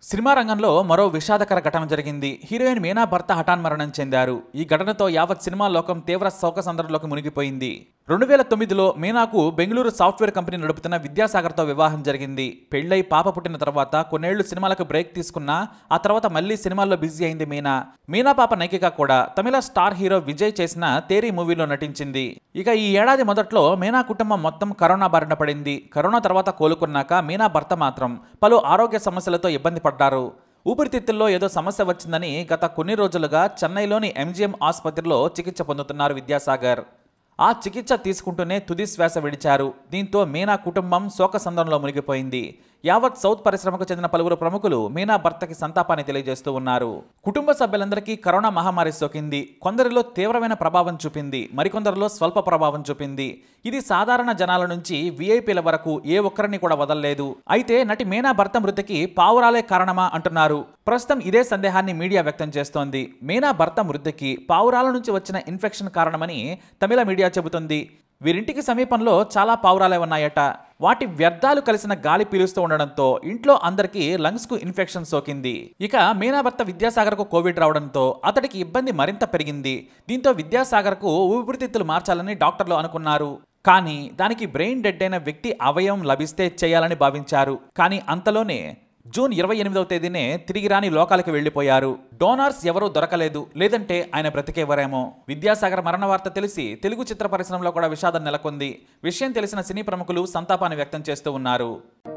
cinema రంగంలో మరో విషాదకర ఘటన జరిగింది హీరోయిన్ మీనా భర్త హఠాన్మరణం చెందారు ఈ ఘటనతో యావత్ సినిమా లోకం తీవ్ర శోకసందర్లోకి మునిగిపోయింది రెండు వేల తొమ్మిదిలో మీనాకు బెంగళూరు సాఫ్ట్వేర్ కంపెనీ నడుపుతున్న విద్యాసాగర్తో వివాహం జరిగింది పెళ్లై పాప పుట్టిన తర్వాత కొన్నేళ్లు సినిమాలకు బ్రేక్ తీసుకున్నా ఆ తర్వాత మళ్ళీ సినిమాల్లో బిజీ అయింది మీనా మీనా పాప నైకిక కూడా తమిళ స్టార్ హీరో విజయ్ చేసిన తేరీ మూవీలో నటించింది ఇక ఈ ఏడాది మొదట్లో మీనా కుటుంబం మొత్తం కరోనా బారిన పడింది కరోనా తర్వాత కోలుకున్నాక మీనా భర్త మాత్రం పలు ఆరోగ్య సమస్యలతో ఇబ్బంది పడ్డారు ఊపిరితిత్తుల్లో ఏదో సమస్య వచ్చిందని గత కొన్ని రోజులుగా చెన్నైలోని ఎంజిఎం ఆసుపత్రిలో చికిత్స పొందుతున్నారు విద్యాసాగర్ ఆ చికిత్స తీసుకుంటూనే తుది శ్వాస విడిచారు దీంతో మీనా కుటుంబం శోకసంద్రంలో మునిగిపోయింది యావత్ సౌత్ పరిశ్రమకు చెందిన పలువురు ప్రముఖులు మీనా భర్తకి సంతాపాన్ని తెలియజేస్తూ ఉన్నారు కుటుంబ సభ్యులందరికీ కరోనా మహమ్మారి సోకింది కొందరిలో తీవ్రమైన ప్రభావం చూపింది మరికొందరిలో స్వల్ప ప్రభావం చూపింది ఇది సాధారణ జనాల నుంచి విఐపీల వరకు ఏ ఒక్కరిని కూడా వదలలేదు అయితే నటి మీనా భర్త మృతికి పావురాలే కారణమా అంటున్నారు ప్రస్తుతం ఇదే సందేహాన్ని మీడియా వ్యక్తం చేస్తోంది మీనా భర్త మృతికి పావురాల నుంచి వచ్చిన ఇన్ఫెక్షన్ కారణమని తమిళ మీడియా చెబుతుంది వీరింటికి సమీపంలో చాలా పావురాలే ఉన్నాయట వాటి వ్యర్థాలు కలిసిన గాలి పీలుస్తూ ఉండడంతో ఇంట్లో అందరికీ లంగ్స్ కు ఇన్ఫెక్షన్ సోకింది ఇక మీనా భర్త విద్యాసాగర్ కు కోవిడ్ రావడంతో అతడికి ఇబ్బంది మరింత పెరిగింది దీంతో విద్యాసాగర్ కు ఊపిరితిత్తులు మార్చాలని డాక్టర్లు అనుకున్నారు కానీ దానికి బ్రెయిన్ డెడ్ అయిన వ్యక్తి అవయవం లభిస్తే చేయాలని భావించారు కానీ అంతలోనే జూన్ ఇరవై ఎనిమిదవ తేదీనే తిరిగి రాని లోకాలకు వెళ్లిపోయారు డోనార్స్ ఎవరూ దొరకలేదు లేదంటే ఆయన బ్రతికేవరేమో విద్యాసాగర్ మరణ వార్త తెలిసి తెలుగు చిత్ర పరిశ్రమలో కూడా విషాదం నెలకొంది విషయం తెలిసిన సినీ ప్రముఖులు సంతాపాన్ని వ్యక్తం చేస్తూ ఉన్నారు